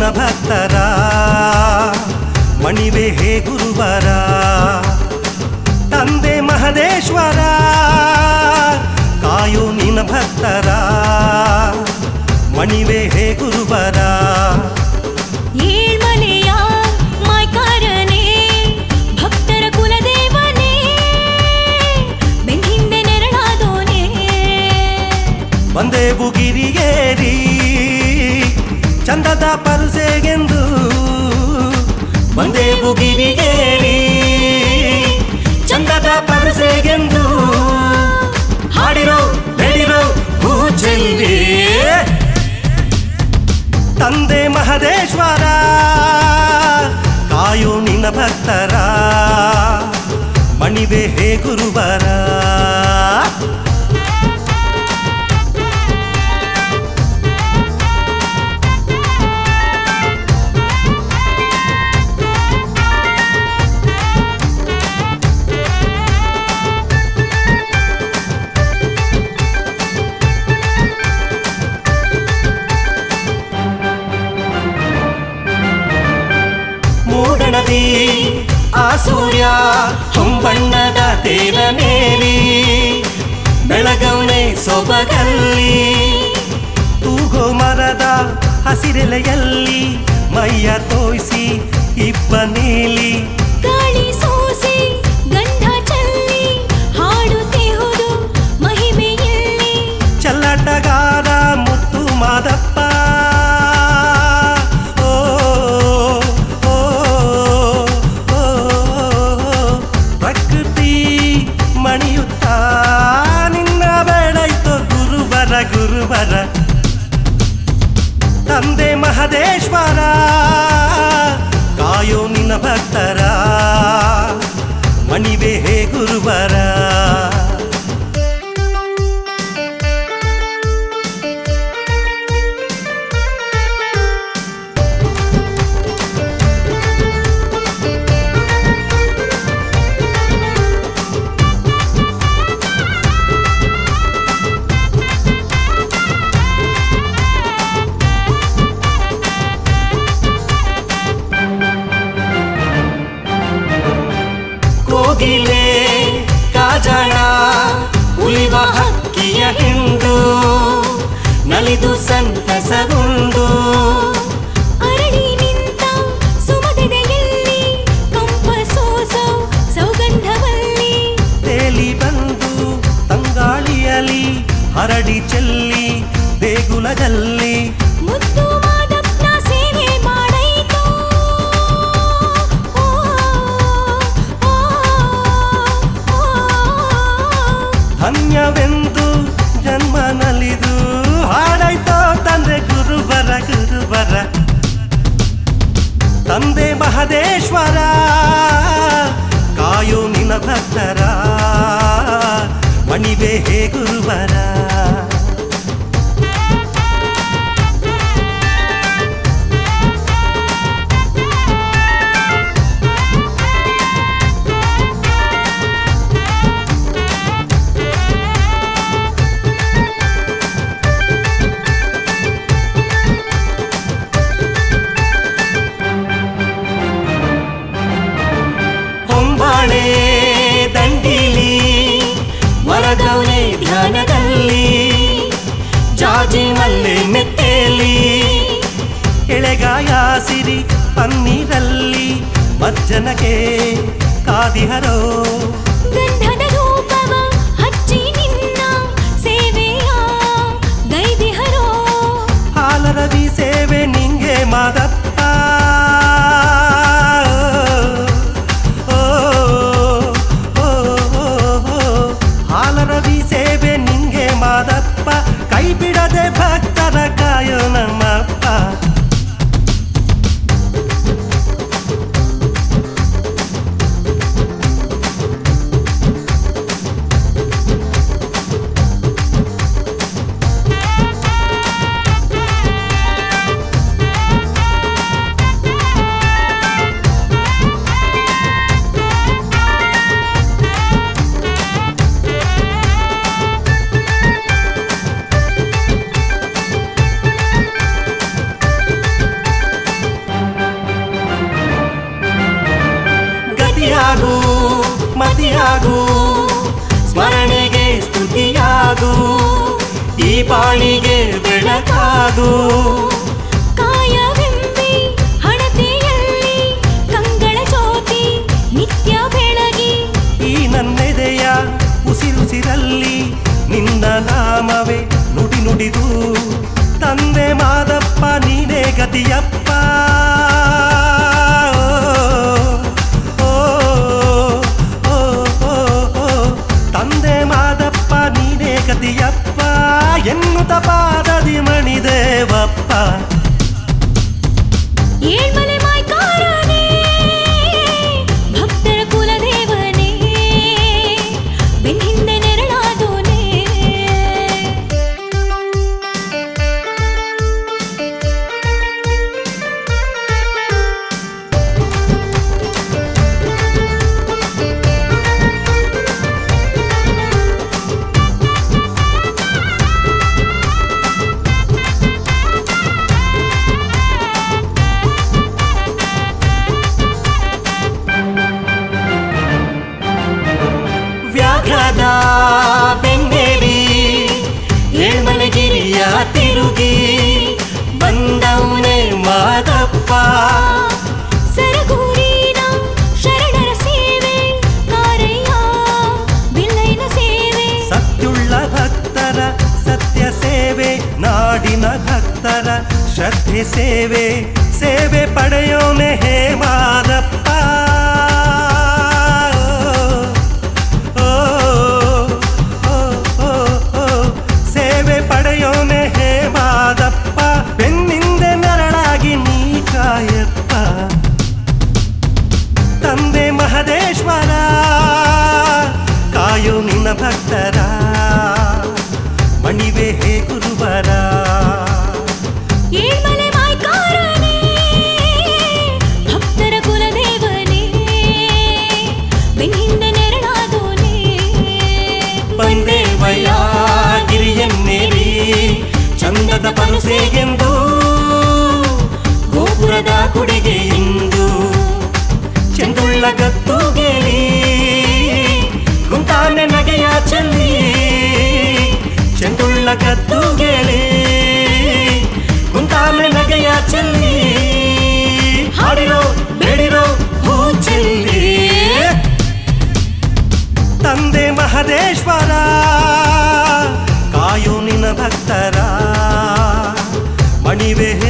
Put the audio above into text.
ನಿನ್ನ ಭಕ್ತರ ಮಣಿವೆ ಹೇ ಗುರುವರ ತಂದೆ ಮಹದೇಶ್ವರ ಕಾಯೋ ನಿನ್ನ ಭಕ್ತರ ಮಣಿವೆ ಹೇ ಗುರುವರ ಏಳ್ಮಲೆಯ ಮಾಯ್ಕಾರನೇ ಭಕ್ತರ ಕುಲದೇವನೇ ಬೆನ್ನಿಂದೆ ನೆರಳಾದೋನೇ ಬಂದೇವು ಗಿರಿಗೇರಿ ಚಂದದ ಪರುಸೆಗೆಂದು ಬಂದೇವು ಗಿರಿಗೇರಿ ಚಂದದ ಪರುಸೆಗೆಂದು ಹಾಡಿರೋ ಬೆಳಿರೋ ಹೂ ಚೆಲ್ಲಿ ತಂದೆ ಮಹದೇಶ್ವರ ಕಾಯೋ ನಿನ್ನ ಭಕ್ತರ ಮಣಿವೆ ಹೇ ಗುರುವರ ಮೂಡಣದಿ ಆ ಸೂರ್ಯ ಹೊಂಬಣ್ಣದ ತೇರನೇರಿ ಬೆಳಗವನೆ ಸೊಬಗಲ್ಲಿ ತೂಗೋ ಮರದ ಹಸಿರೆಲೆಯಲ್ಲಿ ಮೈಯ ತೋಯಿಸಿ ಇಬ್ಬ ನೀಲಿ ಗಾಳಿ ಸೋಸಿ ಗಂಧ ಚೆಲ್ಲಿ ಹಾಡುತ್ತಿಹುದು ಮಹಿಮೆಯಲ್ಲಿ ಚಲ್ಲಟಗಾರ ಮುತ್ತು ಮಾದಪ್ಪ ಓ, ಓ, ಓ, ಪ್ರಕೃತಿ ಮಣಿಯುತ್ತ ನಿನ್ನ ಬೇಡೈತು ಗುರುವರ ಗುರುವರ ತಂದೆ ಮಹದೇಶ್ವರ ಕಾಯೋ ನಿನ್ನ ಭಕ್ತರ ಮಣಿವೆ ಹೇ ಗುರುವರ ಕೋಗಿಲೆ ಕಾಜಣ ಉಳಿವ ಹಕ್ಕಿಯ ಹಿಂಡು ನಲಿದು ಸಂತಸಗುಂಡು ಅರಳಿ ನಿಂತ ಸುಮದೆದೆಯಲ್ಲಿ ಕಂಪ ಸೋಸೋ ಸೌಗಂಧವಲ್ಲಿ ತೇಲಿ ಬಂದು ತಂಗಾಳಿಯಲಿ ಹರಡಿ ಚೆಲ್ಲಿ ದೇಗುಲದಲ್ಲಿ ಮುದ್ದು ಮಾದಪ್ಪನ ಸೇವೆ ಮಾಡೈತೋ ಓ, ಓ, ಓ, ಧನ್ಯವೆಂದು ಜನ್ಮ ನಲಿದು ಹಾಡಾಯ್ತೋ ತಂದೆ ಗುರುವರ ಗುರುವರ ತಂದೆ ಮಹದೇಶ್ವರ ಕಾಯೋ ನಿನ ಭಕ್ತರ ಮಣಿವೆ ಹೇ ಗುರುವರ ಹೊಂಬಾಳೆ ದಂಡಿಲಿ ಮರದವನೆ ಧ್ಯಾನದಲ್ಲಿ ಜಾಜಿ ಮಲ್ಲೆ ಮೆಟ್ಟೆಯಲ್ಲಿ ಎಳೆಗಾಯ ಸಿರಿ ಪನ್ನೀರಲ್ಲಿ ಮಜ್ಜನಗೆ ಕಾದಿಹರೋ ಗಂಧದ ಧೂಪವ ಹಚ್ಚಿ ನಿನ್ನ ಸೇವೆಯ ಗೈದಿಹರೋ ಹಾಲರವಿ ಸೇವೆ ನಿಂಗೆ ಮಾದಪ್ಪ ಓ, ಓ, ಓ, ಓ, ಹಾಲರವಿ ಸೇವೆ ನಿಂಗೆ ಮಾದಪ್ಪ ಕೈ ಬಿಡದೆ ಭಕ್ತರ ಕಾಯೋ ನಮ್ಮಪ್ಪ ನೆರಳಾಗು ಸ್ಮರಣೆಗೆ ಸ್ತುತಿಯಾಗು ಈ ಬಾಳಿಗೆ ಬೆಳಕಾಗು ಕಾಯವೆಂಬಿ ಹಣತೆಯಲ್ಲಿ ಕಂಗಳ ಜ್ಯೋತಿ ನಿತ್ಯ ಬೆಳಗಿ ಈ ನನ್ನೆದೆಯ ಉಸಿರುಸಿರಲ್ಲಿ ನಿನ್ನ ನಾಮವೇ ನುಡಿ ನುಡಿದು ತಂದೆ ಮಾದಪ್ಪ ನೀನೇ ಗತಿಯಪ್ಪ ಓ, ಓ, ಓ, ಓ, ತಂದೆ ಮಾದಪ್ಪ ನೀನೇ ಗತಿಯಪ್ಪ ಎನ್ನುತ್ತ ಪಾದದಿ ಮಣಿದೇವಪ್ಪ ಏಳ್ಮಲೆ ಮಾಯ್ಕಾರನೇ ಭಕ್ತರ ಕುಲದೇವನೇ ಬೆನ್ನಿಂದೆ ನೆರಳಾದೋನೇ ವ್ಯಾಘ್ರದ ಬೆನ್ನೇರಿ ಏಳ್ಮಲಗಿರಿಯ ತಿರುಗಿ ಬಂದವನೇ ಮಾದಪ್ಪ ಸರಗೂರಿನ ಶರಣರ ಸೇವೆ ಕಾರಯ್ಯ ಬಿಲ್ಲೈನ ಸೇವೆ ಸತ್ಯುಳ್ಳ ಭಕ್ತರ ಸತ್ಯ ಸೇವೆ ನಾಡಿನ ಭಕ್ತರ ಶ್ರದ್ಧೆ ಸೇವೆ ಸೇವೆ ಪಡೆಯೋನೆ ಹೇ ಮಾದಪ್ಪ ಓ, ಓ, ಓ, ಓ, ಸೇವೆ ಪಡೆಯೋನೆ ಹೇ ಮಾದಪ್ಪ ಬೆನ್ನಿಂದೆ ನೆರಳಾಗಿ ನೀ ಕಾಯಪ್ಪ ತಂದೆ ಮಹದೇಶ್ವರ ಕಾಯೋ ನಿನ್ನ ಭಕ್ತರ ಮಣಿವೆ ಹೇ ಗುರುವರ ಏಳ್ಮಲೆ ಮಾಯ್ಕಾರನೇ ಭಕ್ತರ ಕುಲದೇವನೇ ಬೆನ್ನಿಂದೆ ನೆರಳಾದೋನೇ ಬಂದೇವಯ್ಯ ಗಿರಿಯನ್ನೇರಿ ಚಂದದ ಪರುಸೆಗೆಂದು ಗೋಪುರದ ಕುಡಿಗೆ ಎಂದು ಚೆಂದುಳ್ಳ ಗತ್ತುಗೆಲಿ ಗುಂತಾನೆ ನಗೆಯ ಚೆಲ್ಲಿ ಚೆಂದುಳ್ಳ ಗತ್ತುಗೆಲಿ ಗುಂತಾನೆ ನಗೆಯ ಚೆಲ್ಲಿ ಹಾಡಿರೋ ಬೇಡಿರೋ ಹೂ ಚೆಲ್ಲಿ ತಂದೆ ಮಹದೇಶ್ವರ ಕಾಯೋ ನಿನ್ನ ಭಕ್ತರ ಮಣಿವೆ